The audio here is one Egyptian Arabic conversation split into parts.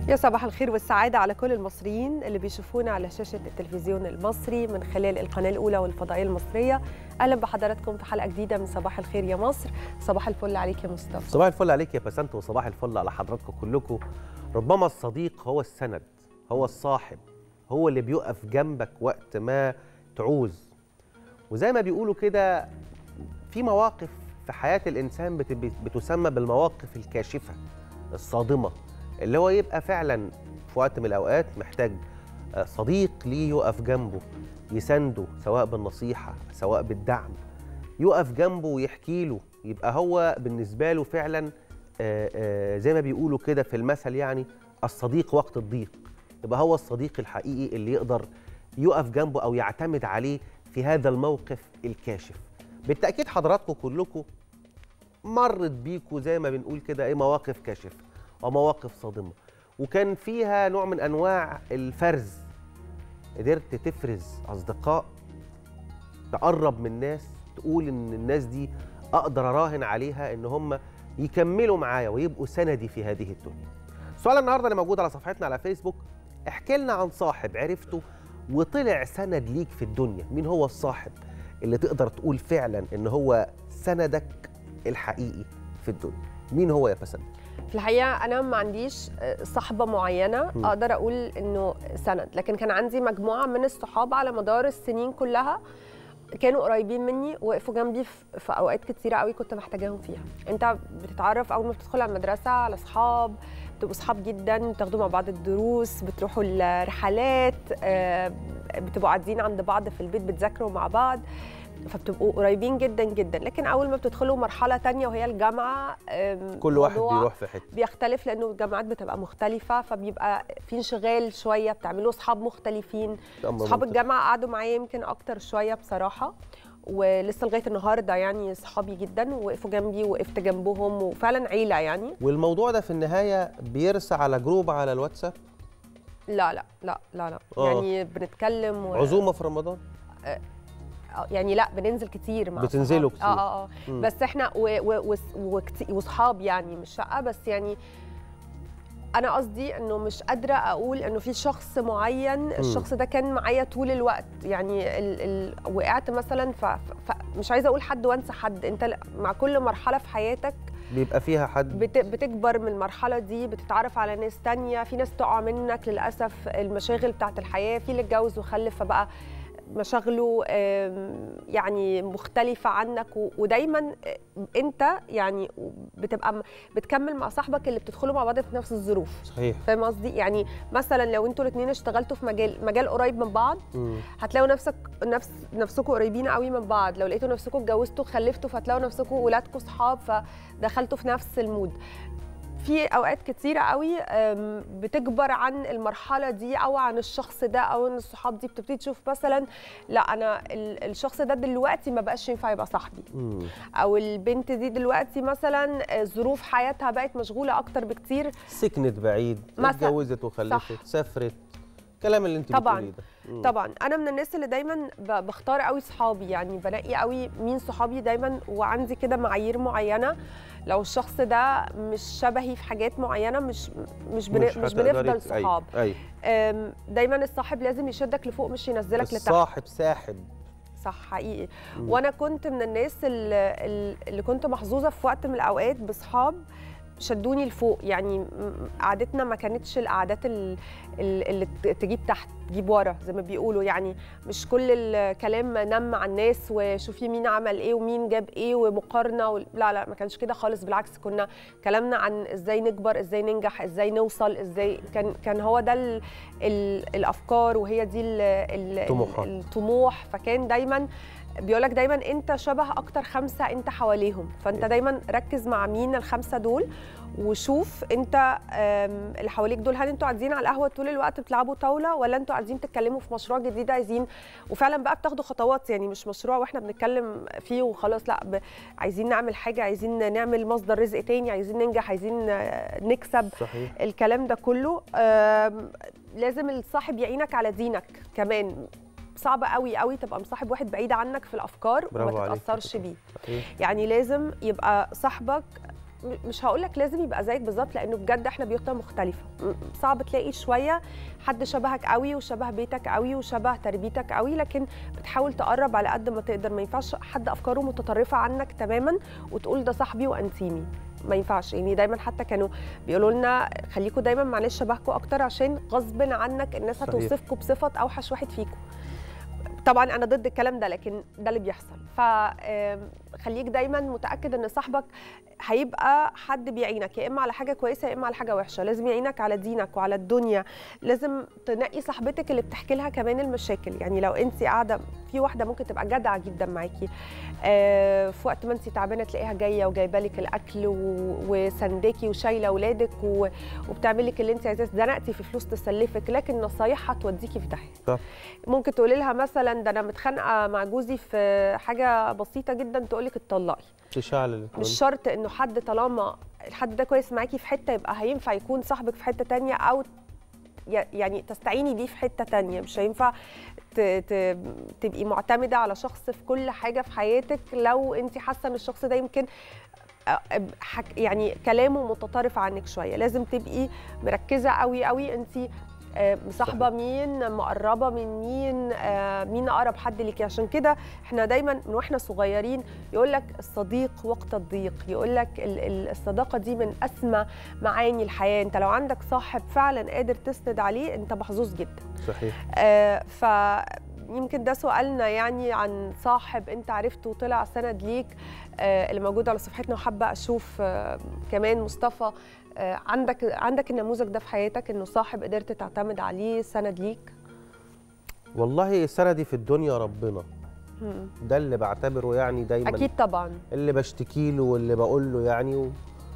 يا صباح الخير والسعادة على كل المصريين اللي بيشوفونا على شاشة التلفزيون المصري من خلال القناة الأولى والفضائية المصرية أهلا بحضراتكم في حلقة جديدة من صباح الخير يا مصر صباح الفل عليك يا مصطفى صباح الفل عليك يا بسنت وصباح الفل على حضراتكم كلكم ربما الصديق هو السند هو الصاحب هو اللي بيقف جنبك وقت ما تعوز وزي ما بيقولوا كده في مواقف في حياة الإنسان بت- بتسمى بالمواقف الكاشفة الصادمة اللي هو يبقى فعلا في وقت من الأوقات محتاج آه، صديق ليه يقف جنبه يسنده سواء بالنصيحة سواء بالدعم يقف جنبه ويحكي له يبقى هو بالنسبة له فعلا آه، آه، زي ما بيقولوا كده في المثل يعني الصديق وقت الضيق يبقى هو الصديق الحقيقي اللي يقدر يقف جنبه أو يعتمد عليه في هذا الموقف الكاشف بالتأكيد حضراتكم كلكم مرت بيكوا زي ما بنقول كده ايه مواقف كاشفة ومواقف صادمة وكان فيها نوع من أنواع الفرز قدرت تفرز أصدقاء تقرب من ناس تقول ان الناس دي اقدر اراهن عليها ان هم يكملوا معايا ويبقوا سندي في هذه الدنيا. سؤال النهارده اللي موجود على صفحتنا على فيسبوك احكي لنا عن صاحب عرفته وطلع سند ليك في الدنيا، مين هو الصاحب اللي تقدر تقول فعلا ان هو سندك الحقيقي في الدنيا؟ مين هو يا فسند؟ في الحقيقة أنا ما عنديش صحبة معينة م. أقدر أقول إنه سند لكن كان عندي مجموعة من الصحاب على مدار السنين كلها كانوا قريبين مني وقفوا جنبي في- في اوقات كتيره قوي كنت محتاجاهم فيها انت بتتعرف اول ما بتدخل على المدرسه على اصحاب بتبقوا صحاب جدا بتاخدوا مع بعض الدروس بتروحوا الرحلات آه، بتبقوا قاعدين عند بعض في البيت بتذاكروا مع بعض فبتبقوا قريبين جدا جدا لكن اول ما بتدخلوا مرحله تانية وهي الجامعه آم، كل واحد موضوع بيروح في حته. بيختلف لانه الجامعات بتبقى مختلفه فبيبقى في انشغال شويه بتعملوا اصحاب مختلفين أمر اصحاب منطقي. الجامعه قعدوا معايا يمكن اكتر شويه بصراحه ولسه لغايه النهارده يعني صحابي جدا ووقفوا جنبي وقفت جنبهم وفعلا عيله يعني والموضوع ده في النهايه بيرسى على جروب على الواتساب لا لا لا لا لا آه. يعني بنتكلم و... عزومه في رمضان آه، يعني لا بننزل كتير مع بتنزلوا صحابي. كتير. اه اه اه مم. بس احنا و- و- وس- وكتي- وصحاب يعني مش شقه بس يعني انا قصدي انه مش قادره اقول انه في شخص معين الشخص ده كان معايا طول الوقت يعني ال ال وقعت مثلا ف ف مش عايزه اقول حد وانسى حد انت ل- مع كل مرحله في حياتك بيبقى فيها حد بت بتكبر من المرحله دي بتتعرف على ناس تانية في ناس تقع منك للاسف المشاغل بتاعت الحياه في اللي اتجوز وخلف فبقى مشاغله آم، يعني مختلفة عنك و- ودايما انت يعني بتبقى م- بتكمل مع صاحبك اللي بتدخلوا مع بعض في نفس الظروف صحيح فاهم قصدي يعني مثلا لو انتوا الاثنين اشتغلتوا في مجال مجال قريب من بعض مم. هتلاقوا نفسك نفس نفسكم قريبين قوي من بعض لو لقيتوا نفسكم اتجوزتوا خلفتوا فتلاقوا نفسكم ولادكم صحاب فدخلتوا في نفس المود في اوقات كتيره قوي أم، بتكبر عن المرحله دي او عن الشخص ده او ان الصحاب دي بتبتدي تشوف مثلا لا انا ال- الشخص ده دلوقتي ما بقاش ينفع يبقى صاحبي مم. او البنت دي دلوقتي مثلا آه، ظروف حياتها بقت مشغوله اكتر بكتير سكنت بعيد مثلا. اتجوزت وخلفت سافرت الكلام اللي انت طبعاً. بتقوليه ده مم. طبعا انا من الناس اللي دايما ب- بختار قوي صحابي يعني بلاقي قوي مين صحابي دايما وعندي كده معايير معينه لو الشخص ده مش شبهي في حاجات معينه مش مش, بن... مش, مش هتقدري بنفضل ت- صحاب ايوه أيوة. أم، دايما الصاحب لازم يشدك لفوق مش ينزلك لتحت الصاحب ساحب صح حقيقي مم. وانا كنت من الناس اللي, اللي كنت محظوظه في وقت من الاوقات بصحاب شدوني لفوق يعني م- قعدتنا ما كانتش القعدات ال- ال- اللي ت- تجيب تحت تجيب ورا زي ما بيقولوا يعني مش كل الكلام نم على الناس وشوفي مين عمل ايه ومين جاب ايه ومقارنه و... لا لا ما كانش كده خالص بالعكس كنا كلامنا عن ازاي نكبر ازاي ننجح ازاي نوصل ازاي كان كان هو ده ال... ال... الافكار وهي دي ال... ال... طموحات. الطموح فكان دايما بيقولك دايما انت شبه اكتر خمسه انت حواليهم فانت دايما ركز مع مين الخمسه دول وشوف انت آم، اللي حواليك دول هل انتوا قاعدين على القهوه طول الوقت بتلعبوا طاوله ولا انتوا قاعدين تتكلموا في مشروع جديد عايزين وفعلا بقى بتاخدوا خطوات يعني مش مشروع واحنا بنتكلم فيه وخلاص لا ب... عايزين نعمل حاجه عايزين نعمل مصدر رزق تاني عايزين ننجح عايزين آه، نكسب صحيح الكلام ده كله آم، لازم الصاحب يعينك على دينك كمان صعب قوي قوي تبقى مصاحب واحد بعيد عنك في الافكار برافو وما عليك. تتاثرش بيه صحيح يعني لازم يبقى صاحبك م- مش هقول لك لازم يبقى زيك بالظبط لانه بجد احنا بيوتنا مختلفه م- صعب تلاقي شويه حد شبهك قوي وشبه بيتك قوي وشبه تربيتك قوي لكن بتحاول تقرب على قد ما تقدر ما ينفعش حد افكاره متطرفه عنك تماما وتقول ده صاحبي وانتيمي ما ينفعش يعني دايما حتى كانوا بيقولوا لنا خليكم دايما معلش شبهكم اكتر عشان غصب عنك الناس صحيح. هتوصفكم بصفه اوحش واحد فيكم طبعا انا ضد الكلام ده لكن ده اللي بيحصل فخليك دايما متاكد ان صاحبك هيبقى حد بيعينك يا اما على حاجه كويسه يا اما على حاجه وحشه لازم يعينك على دينك وعلى الدنيا لازم تنقي صاحبتك اللي بتحكي لها كمان المشاكل يعني لو انت قاعده في واحده ممكن تبقى جدعه جدا معاكي آه، في وقت ما انت تعبانه تلاقيها جايه وجايبه لك الاكل و- وسنداكي وشايله اولادك و- وبتعمل لك اللي انت عايزاه زنقتي في فلوس تسلفك لكن نصايحها توديكي في داهيه صح. ممكن تقولي لها مثلا ده انا متخانقه مع جوزي في حاجه بسيطه جدا تقول لك اتطلقي تشعل مش شرط انه حد طالما الحد ده كويس معاكي في حته يبقى هينفع يكون صاحبك في حته تانية او ي- يعني تستعيني بيه في حته تانية مش هينفع ت- ت- تبقي معتمده على شخص في كل حاجه في حياتك لو انت حاسه ان الشخص ده يمكن أ- حك يعني كلامه متطرف عنك شويه لازم تبقي مركزه قوي قوي انت آه، مصاحبه مين مقربه من مين آه، مين اقرب حد ليكي عشان كده احنا دايما من واحنا صغيرين يقول لك الصديق وقت الضيق يقول لك ال- ال- الصداقه دي من اسمى معاني الحياه انت لو عندك صاحب فعلا قادر تسند عليه انت محظوظ جدا صحيح آه، ف يمكن ده سؤالنا يعني عن صاحب انت عرفته وطلع سند ليك آه، اللي موجود على صفحتنا وحابه اشوف آه، كمان مصطفى آه، عندك عندك النموذج ده في حياتك انه صاحب قدرت تعتمد عليه سند ليك والله سندي في الدنيا ربنا مم. ده اللي بعتبره يعني دايما اكيد طبعا اللي بشتكي له واللي بقول له يعني و...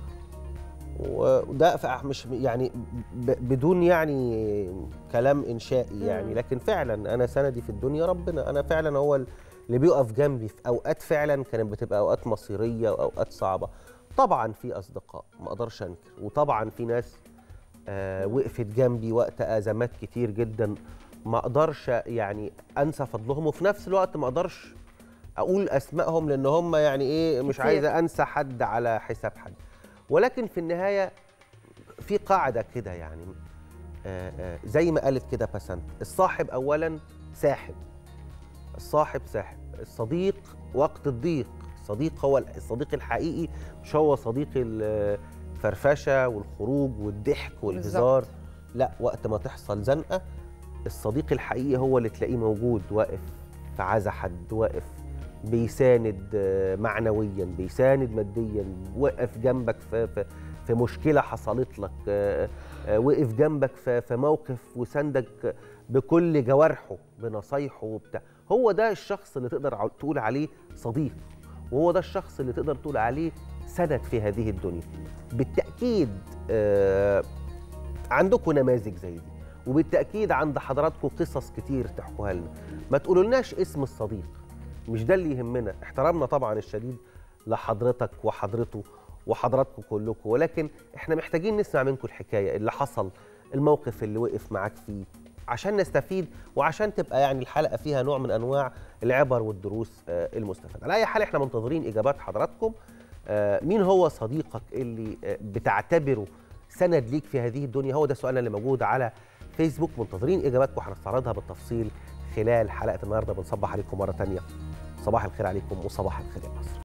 و- وده ف- مش يعني ب... بدون يعني كلام انشائي يعني مم. لكن فعلا انا سندي في الدنيا ربنا انا فعلا هو اللي بيقف جنبي في اوقات فعلا كانت بتبقى اوقات مصيريه واوقات صعبه طبعا في اصدقاء ما اقدرش انكر وطبعا في ناس آه وقفت جنبي وقت ازمات كتير جدا ما اقدرش يعني انسى فضلهم وفي نفس الوقت ما اقدرش اقول اسمائهم لان هم يعني ايه مش كتير. عايزه انسى حد على حساب حد ولكن في النهايه في قاعده كده يعني آه آه زي ما قالت كده بسنت الصاحب اولا ساحب الصاحب ساحب الصديق وقت الضيق الصديق هو الصديق الحقيقي مش هو صديق الفرفشه والخروج والضحك والهزار لا وقت ما تحصل زنقه الصديق الحقيقي هو اللي تلاقيه موجود واقف في عزا حد واقف بيساند آه، معنويا بيساند ماديا وقف جنبك في في, في مشكله حصلت لك آه، آه، وقف جنبك في في موقف وساندك بكل جوارحه بنصايحه وبتاع هو ده الشخص اللي تقدر ع- تقول عليه صديق وهو ده الشخص اللي تقدر تقول عليه سند في هذه الدنيا بالتاكيد آه، عندكم نماذج زي دي وبالتاكيد عند حضراتكم قصص كتير تحكوها لنا ما تقولولناش اسم الصديق مش ده اللي يهمنا احترامنا طبعا الشديد لحضرتك وحضرته وحضراتكم كلكم ولكن احنا محتاجين نسمع منكم الحكايه اللي حصل الموقف اللي وقف معاك فيه عشان نستفيد وعشان تبقى يعني الحلقه فيها نوع من انواع العبر والدروس آه، المستفاده على اي حال احنا منتظرين اجابات حضراتكم آه، مين هو صديقك اللي آه، بتعتبره سند ليك في هذه الدنيا هو ده سؤالنا اللي موجود على فيسبوك منتظرين اجاباتكم هنستعرضها بالتفصيل خلال حلقه النهارده بنصبح عليكم مره تانية صباح الخير عليكم وصباح الخير يا مصر